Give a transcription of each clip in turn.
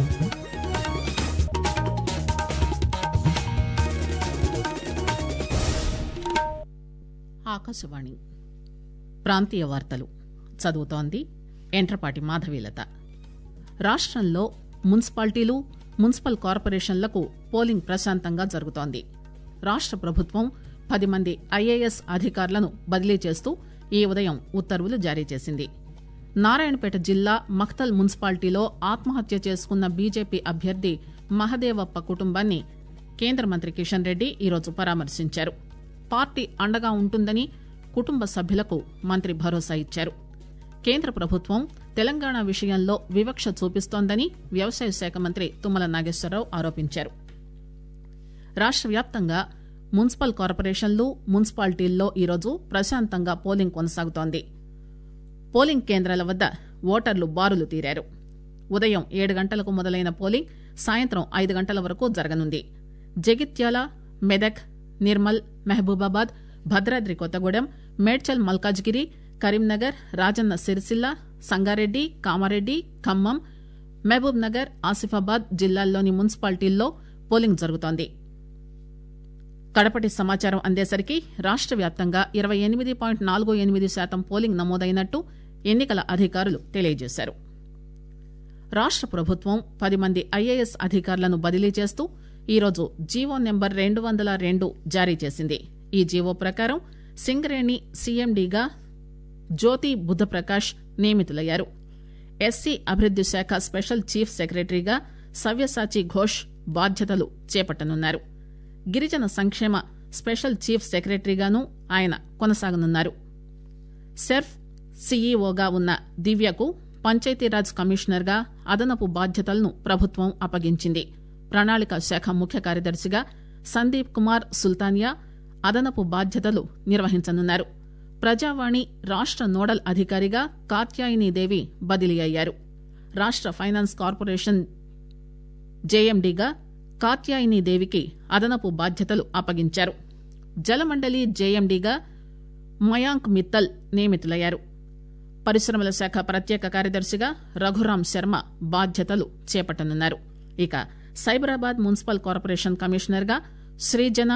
ఆకాశవాణి ప్రాంతీయ వార్తలు చదువుతోంది ఎంట్రపాటి మాధవీలత రాష్టంలో మున్సిపాలిటీలు మున్సిపల్ కార్పొరేషన్లకు పోలింగ్ ప్రశాంతంగా జరుగుతోంది రాష్ట ప్రభుత్వం పది మంది ఐఏఎస్ అధికారులను బదిలీ చేస్తూ ఈ ఉదయం ఉత్తర్వులు జారీ చేసింది నారాయణపేట జిల్లా మఖ్తల్ మున్సిపాలిటీలో ఆత్మహత్య చేసుకున్న బీజేపీ అభ్యర్థి మహదేవప్ప కుటుంబాన్ని కేంద్ర మంత్రి కిషన్ రెడ్డి ఈరోజు పరామర్శించారు పార్టీ అండగా ఉంటుందని కుటుంబ సభ్యులకు మంత్రి భరోసా ఇచ్చారు కేంద్ర ప్రభుత్వం తెలంగాణ విషయంలో వివక్ష చూపిస్తోందని వ్యవసాయ శాఖ మంత్రి తుమ్మల నాగేశ్వరరావు ఆరోపించారు రాష్ట వ్యాప్తంగా మున్సిపల్ కార్పొరేషన్లు మున్సిపాలిటీల్లో ఈరోజు ప్రశాంతంగా పోలింగ్ కొనసాగుతోంది పోలింగ్ కేంద్రాల వద్ద ఓటర్లు బారులు తీరారు ఉదయం ఏడు గంటలకు మొదలైన పోలింగ్ సాయంత్రం ఐదు గంటల వరకు జరగనుంది జగిత్యాల మెదక్ నిర్మల్ మహబూబాబాద్ భద్రాద్రి కొత్తగూడెం మేడ్చల్ మల్కాజ్గిరి కరీంనగర్ రాజన్న సిరిసిల్ల సంగారెడ్డి కామారెడ్డి ఖమ్మం మహబూబ్ నగర్ ఆసిఫాబాద్ జిల్లాల్లోని మున్సిపాలిటీల్లో పోలింగ్ జరుగుతోంది కడపటి సమాచారం అందేసరికి రాష్ట వ్యాప్తంగా ఇరవై ఎనిమిది పాయింట్ నాలుగు ఎనిమిది శాతం పోలింగ్ నమోదైనట్టు ఎన్నికల అధికారులు తెలియజేశారు రాష్ట ప్రభుత్వం పది మంది ఐఏఎస్ అధికారులను బదిలీ చేస్తూ ఈరోజు జీవో నెంబర్ రెండు వందల రెండు జారీ చేసింది ఈ జీవో ప్రకారం సింగరేణి సీఎండీగా జ్యోతి బుద్ధప్రకాష్ నియమితులయ్యారు ఎస్సీ అభివృద్ది శాఖ స్పెషల్ చీఫ్ సెక్రటరీగా సవ్యసాచి ఘోష్ బాధ్యతలు చేపట్టనున్నారు గిరిజన సంక్షేమ స్పెషల్ చీఫ్ సెక్రటరీగాను ఆయన కొనసాగనున్నారు సెర్ఫ్ సీఈఓగా ఉన్న దివ్యకు పంచాయతీరాజ్ కమిషనర్గా అదనపు బాధ్యతలను ప్రభుత్వం అప్పగించింది ప్రణాళిక శాఖ ముఖ్య కార్యదర్శిగా సందీప్ కుమార్ సుల్తానియా అదనపు బాధ్యతలు నిర్వహించనున్నారు ప్రజావాణి రాష్ట నోడల్ అధికారిగా కాత్యాయనీదేవి బదిలీ అయ్యారు రాష్ట ఫైనాన్స్ కార్పొరేషన్ జేఎండీగా కాత్యాయనీదేవికి అదనపు బాధ్యతలు అప్పగించారు జలమండలి జేఎండీగా మయాంక్ మిత్తల్ నియమితులయ్యారు పరిశ్రమల శాఖ ప్రత్యేక కార్యదర్శిగా రఘురాం శర్మ బాధ్యతలు చేపట్టనున్నారు ఇక సైబరాబాద్ మున్సిపల్ కార్పొరేషన్ కమిషనర్గా శ్రీజన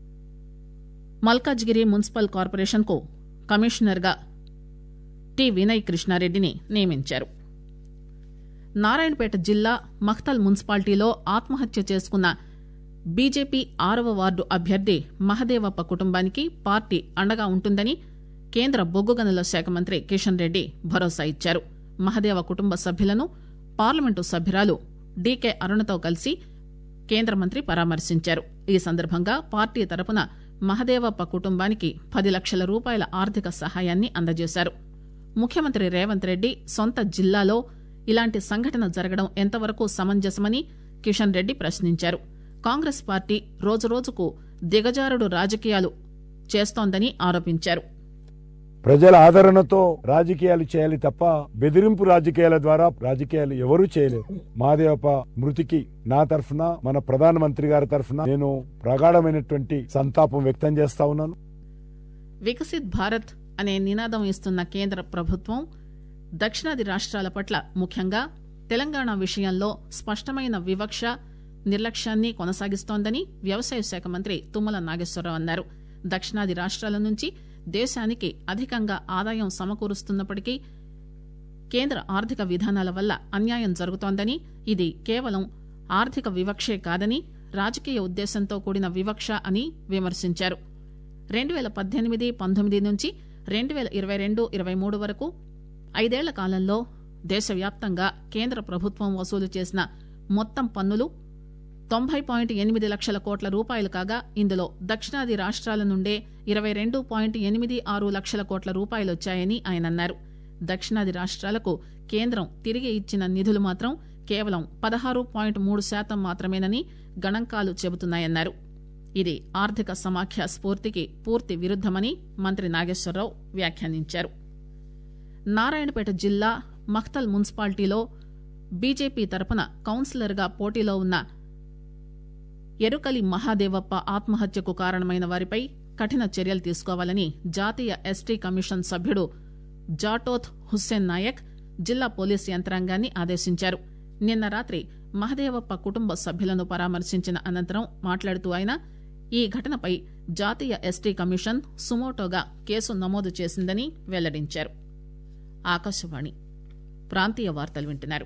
మల్కాజ్గిరి మున్సిపల్ కార్పొరేషన్ కు కమిషనర్గా టి వినయ్ కృష్ణారెడ్డిని నియమించారు నారాయణపేట జిల్లా మఖ్తల్ మున్సిపాలిటీలో ఆత్మహత్య చేసుకున్న బీజేపీ ఆరవ వార్డు అభ్యర్థి మహదేవప్ప కుటుంబానికి పార్టీ అండగా ఉంటుందని కేంద్ర బొగ్గు గనుల శాఖ మంత్రి కిషన్ రెడ్డి భరోసా ఇచ్చారు మహదేవ కుటుంబ సభ్యులను పార్లమెంటు సభ్యురాలు డీకే అరుణతో కలిసి కేంద్ర మంత్రి పరామర్శించారు ఈ సందర్భంగా పార్టీ తరపున మహదేవప్ప కుటుంబానికి పది లక్షల రూపాయల ఆర్థిక సహాయాన్ని అందజేశారు ముఖ్యమంత్రి రేవంత్ రెడ్డి సొంత జిల్లాలో ఇలాంటి సంఘటన జరగడం ఎంతవరకు సమంజసమని కిషన్ రెడ్డి ప్రశ్నించారు కాంగ్రెస్ పార్టీ రోజురోజుకు దిగజారుడు రాజకీయాలు చేస్తోందని ఆరోపించారు ప్రజల ఆదరణతో రాజకీయాలు చేయాలి తప్ప బెదిరింపు రాజకీయాల ద్వారా రాజకీయాలు ఎవరూ చేయలేరు మాదేవప్ప మృతికి నా తరఫున మన ప్రధానమంత్రి గారి తరఫున నేను ప్రగాఢమైనటువంటి సంతాపం వ్యక్తం చేస్తా ఉన్నాను వికసిత్ భారత్ అనే నినాదం ఇస్తున్న కేంద్ర ప్రభుత్వం దక్షిణాది రాష్ట్రాల పట్ల ముఖ్యంగా తెలంగాణ విషయంలో స్పష్టమైన వివక్ష నిర్లక్ష్యాన్ని కొనసాగిస్తోందని వ్యవసాయ శాఖ మంత్రి తుమ్మల నాగేశ్వరరావు అన్నారు దక్షిణాది రాష్ట్రాల నుంచి దేశానికి అధికంగా ఆదాయం సమకూరుస్తున్నప్పటికీ కేంద్ర ఆర్థిక విధానాల వల్ల అన్యాయం జరుగుతోందని ఇది కేవలం ఆర్థిక వివక్షే కాదని రాజకీయ ఉద్దేశంతో కూడిన వివక్ష అని విమర్శించారు రెండు పేల పద్దెనిమిది పంతొమ్మిది నుంచి రెండు పేల ఇరవై రెండు ఇరవై మూడు వరకు ఐదేళ్ల కాలంలో దేశవ్యాప్తంగా కేంద్ర ప్రభుత్వం వసూలు చేసిన మొత్తం పన్నులు తొంభై పాయింట్ ఎనిమిది లక్షల కోట్ల రూపాయలు కాగా ఇందులో దక్షిణాది రాష్ట్రాల నుండే ఇరవై రెండు పాయింట్ ఎనిమిది ఆరు లక్షల కోట్ల రూపాయలొచ్చాయని ఆయన అన్నారు దక్షిణాది రాష్ట్రాలకు కేంద్రం తిరిగి ఇచ్చిన నిధులు మాత్రం కేవలం పదహారు పాయింట్ మూడు శాతం మాత్రమేనని గణాంకాలు చెబుతున్నాయన్నారు ఇది ఆర్థిక సమాఖ్య స్ఫూర్తికి పూర్తి విరుద్దమని మంత్రి నాగేశ్వరరావు వ్యాఖ్యానించారు నారాయణపేట జిల్లా మఖ్తల్ మున్సిపాలిటీలో బీజేపీ తరపున కౌన్సిలర్గా పోటీలో ఉన్న ఎరుకలి మహాదేవప్ప ఆత్మహత్యకు కారణమైన వారిపై కఠిన చర్యలు తీసుకోవాలని జాతీయ ఎస్టీ కమిషన్ సభ్యుడు జాటోత్ హుస్సేన్ నాయక్ జిల్లా పోలీసు యంత్రాంగాన్ని ఆదేశించారు నిన్న రాత్రి మహదేవప్ప కుటుంబ సభ్యులను పరామర్శించిన అనంతరం మాట్లాడుతూ ఆయన ఈ ఘటనపై జాతీయ ఎస్టీ కమిషన్ సుమోటోగా కేసు నమోదు చేసిందని వెల్లడించారు ఆకాశవాణి ప్రాంతీయ వార్తలు వింటున్నారు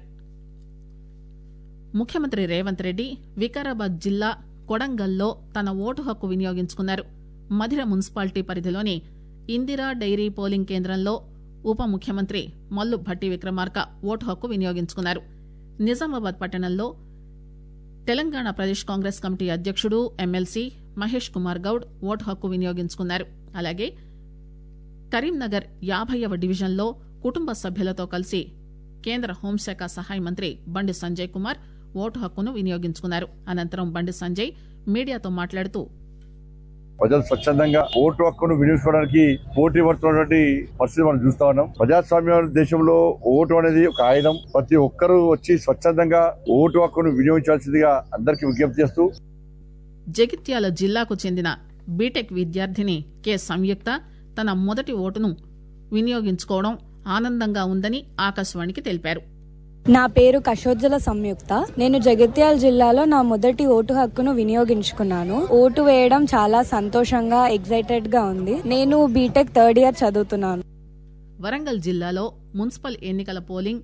ముఖ్యమంత్రి రేవంత్ రెడ్డి వికారాబాద్ జిల్లా కొడంగల్లో తన ఓటు హక్కు వినియోగించుకున్నారు మధిర మున్సిపాలిటీ పరిధిలోని ఇందిరా డైరీ పోలింగ్ కేంద్రంలో ఉప ముఖ్యమంత్రి మల్లు భట్టి విక్రమార్క ఓటు హక్కు వినియోగించుకున్నారు నిజామాబాద్ పట్టణంలో తెలంగాణ ప్రదేశ్ కాంగ్రెస్ కమిటీ అధ్యక్షుడు ఎమ్మెల్సీ మహేష్ కుమార్ గౌడ్ ఓటు హక్కు వినియోగించుకున్నారు అలాగే కరీంనగర్ యాభైవ డివిజన్లో కుటుంబ సభ్యులతో కలిసి కేంద్ర హోంశాఖ సహాయ మంత్రి బండి సంజయ్ కుమార్ ఓటు హక్కును వినియోగించుకున్నారు అనంతరం బండి సంజయ్ మీడియాతో మాట్లాడుతూ ప్రజలు స్వచ్ఛందంగా ఓటు హక్కును వినియోగించుకోవడానికి పోటీ పడుతున్నటువంటి పరిస్థితి మనం చూస్తా ఉన్నాం ప్రజాస్వామ్య దేశంలో ఓటు అనేది ఒక ఆయుధం ప్రతి ఒక్కరూ వచ్చి స్వచ్ఛందంగా ఓటు హక్కును వినియోగించాల్సిందిగా అందరికీ విజ్ఞప్తి చేస్తూ జగిత్యాల జిల్లాకు చెందిన బీటెక్ విద్యార్థిని కె సంయుక్త తన మొదటి ఓటును వినియోగించుకోవడం ఆనందంగా ఉందని ఆకాశవాణికి తెలిపారు నా పేరు కషోజ్జల సంయుక్త నేను జగిత్యాల జిల్లాలో నా మొదటి ఓటు హక్కును వినియోగించుకున్నాను ఓటు వేయడం చాలా సంతోషంగా ఎగ్జైటెడ్ గా ఉంది నేను బీటెక్ థర్డ్ ఇయర్ చదువుతున్నాను వరంగల్ జిల్లాలో మున్సిపల్ ఎన్నికల పోలింగ్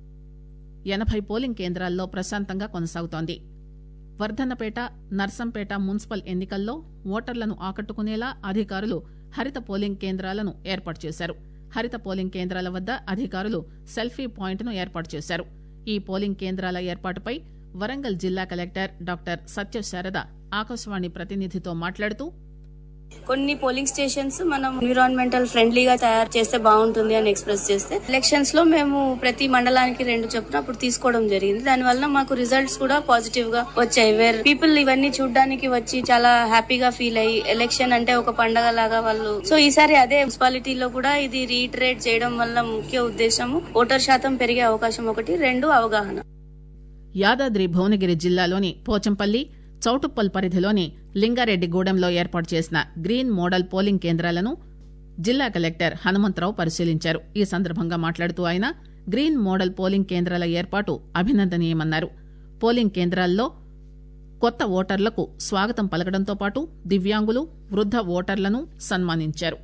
ఎనభై పోలింగ్ కేంద్రాల్లో ప్రశాంతంగా కొనసాగుతోంది వర్ధన్నపేట నర్సంపేట మున్సిపల్ ఎన్నికల్లో ఓటర్లను ఆకట్టుకునేలా అధికారులు హరిత పోలింగ్ కేంద్రాలను ఏర్పాటు చేశారు హరిత పోలింగ్ కేంద్రాల వద్ద అధికారులు సెల్ఫీ పాయింట్ను ఏర్పాటు చేశారు ఈ పోలింగ్ కేంద్రాల ఏర్పాటుపై వరంగల్ జిల్లా కలెక్టర్ డాక్టర్ సత్యశారద ఆకాశవాణి ప్రతినిధితో మాట్లాడుతూ కొన్ని పోలింగ్ స్టేషన్స్ మనం ఎన్విరాన్మెంటల్ ఫ్రెండ్లీగా తయారు చేస్తే బాగుంటుంది అని ఎక్స్ప్రెస్ చేస్తే ఎలక్షన్స్ లో మేము ప్రతి మండలానికి రెండు చొప్పున అప్పుడు తీసుకోవడం జరిగింది దాని వల్ల మాకు రిజల్ట్స్ కూడా పాజిటివ్ గా వచ్చాయి వేర్ పీపుల్ ఇవన్నీ చూడడానికి వచ్చి చాలా హ్యాపీగా ఫీల్ అయ్యి ఎలక్షన్ అంటే ఒక పండగ లాగా వాళ్ళు సో ఈసారి అదే మున్సిపాలిటీలో కూడా ఇది రీటరేట్ చేయడం వల్ల ముఖ్య ఉద్దేశము ఓటర్ శాతం పెరిగే అవకాశం ఒకటి రెండు అవగాహన యాదాద్రి భువనగిరి జిల్లాలోని పోచంపల్లి చౌటుప్పల్ పరిధిలోని లింగారెడ్డిగూడెంలో ఏర్పాటు చేసిన గ్రీన్ మోడల్ పోలింగ్ కేంద్రాలను జిల్లా కలెక్టర్ హనుమంతరావు పరిశీలించారు ఈ సందర్భంగా మాట్లాడుతూ ఆయన గ్రీన్ మోడల్ పోలింగ్ కేంద్రాల ఏర్పాటు అభినందనీయమన్నారు పోలింగ్ కేంద్రాల్లో కొత్త ఓటర్లకు స్వాగతం పలకడంతో పాటు దివ్యాంగులు వృద్ధ ఓటర్లను సన్మానించారు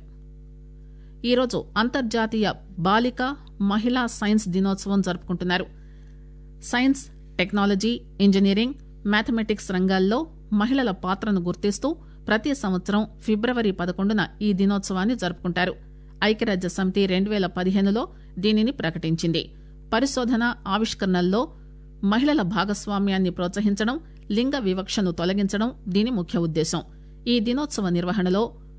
ఈరోజు అంతర్జాతీయ బాలిక మహిళా సైన్స్ దినోత్సవం జరుపుకుంటున్నారు సైన్స్ టెక్నాలజీ ఇంజనీరింగ్ మ్యాథమెటిక్స్ రంగాల్లో మహిళల పాత్రను గుర్తిస్తూ ప్రతి సంవత్సరం ఫిబ్రవరి పదకొండున ఈ దినోత్సవాన్ని జరుపుకుంటారు ఐక్యరాజ్య సమితి రెండు పేల పదిహేనులో దీనిని ప్రకటించింది పరిశోధన ఆవిష్కరణల్లో మహిళల భాగస్వామ్యాన్ని ప్రోత్సహించడం లింగ వివక్షను తొలగించడం దీని ముఖ్య ఉద్దేశం ఈ దినోత్సవ నిర్వహణలో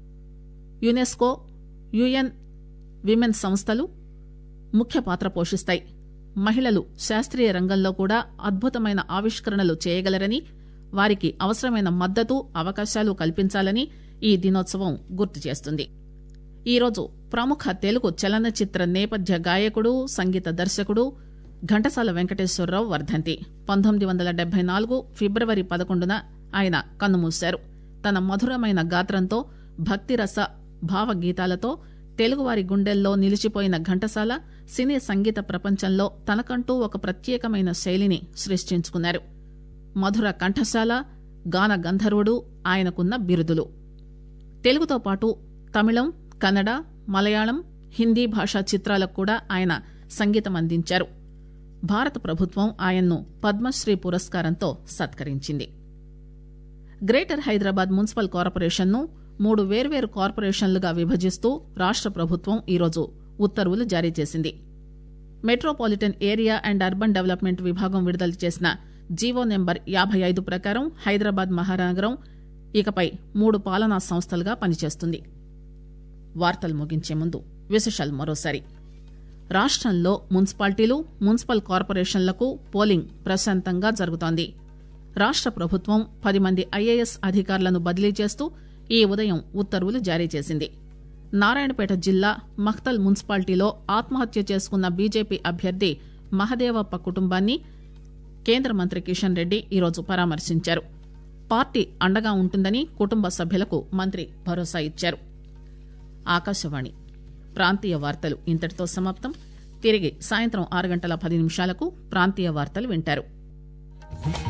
యునెస్కో యుఎన్ విమెన్ సంస్థలు ముఖ్య పాత్ర పోషిస్తాయి మహిళలు శాస్త్రీయ రంగంలో కూడా అద్భుతమైన ఆవిష్కరణలు చేయగలరని వారికి అవసరమైన మద్దతు అవకాశాలు కల్పించాలని ఈ దినోత్సవం గుర్తు చేస్తుంది ఈరోజు ప్రముఖ తెలుగు చలనచిత్ర నేపథ్య గాయకుడు సంగీత దర్శకుడు ఘంటసాల వెంకటేశ్వరరావు వర్ధంతి పంతొమ్మిది వందల డెబ్బై నాలుగు ఫిబ్రవరి పదకొండున ఆయన కన్నుమూశారు తన మధురమైన గాత్రంతో భక్తిరస భావగీతాలతో తెలుగువారి గుండెల్లో నిలిచిపోయిన ఘంటసాల సినీ సంగీత ప్రపంచంలో తనకంటూ ఒక ప్రత్యేకమైన శైలిని సృష్టించుకున్నారు మధుర కంఠశాల గాన గంధర్వుడు ఆయనకున్న బిరుదులు తెలుగుతో పాటు తమిళం కన్నడ మలయాళం హిందీ భాషా చిత్రాలకు కూడా ఆయన సంగీతం అందించారు భారత ప్రభుత్వం ఆయన్ను పద్మశ్రీ పురస్కారంతో సత్కరించింది గ్రేటర్ హైదరాబాద్ మున్సిపల్ కార్పొరేషన్ను మూడు వేర్వేరు కార్పొరేషన్లుగా విభజిస్తూ రాష్ట ప్రభుత్వం ఈరోజు ఉత్తర్వులు జారీ చేసింది metropolitan area and urban development విభాగం విడుదల చేసిన జీవో నెంబర్ యాభై ఐదు ప్రకారం హైదరాబాద్ మహానగరం ఇకపై మూడు పాలనా సంస్థలుగా పనిచేస్తుంది వార్తలు ముగించే ముందు విశేషాలు మరోసారి రాష్టంలో మున్సిపాలిటీలు మున్సిపల్ కార్పొరేషన్లకు పోలింగ్ ప్రశాంతంగా జరుగుతోంది రాష్ట ప్రభుత్వం పది మంది ఐఏఎస్ అధికారులను బదిలీ చేస్తూ ఈ ఉదయం ఉత్తర్వులు జారీ చేసింది నారాయణపేట జిల్లా మఖ్తల్ మున్సిపాలిటీలో ఆత్మహత్య చేసుకున్న బీజేపీ అభ్యర్థి మహదేవప్ప కుటుంబాన్ని కేంద్ర మంత్రి కిషన్ రెడ్డి ఈరోజు పరామర్శించారు పార్టీ అండగా ఉంటుందని కుటుంబ సభ్యులకు మంత్రి భరోసా ఇచ్చారు ఆకాశవాణి ప్రాంతీయ వార్తలు ఇంతటితో సమాప్తం తిరిగి సాయంత్రం ఆరు గంటల పది నిమిషాలకు ప్రాంతీయ వార్తలు వింటారు నమస్కారం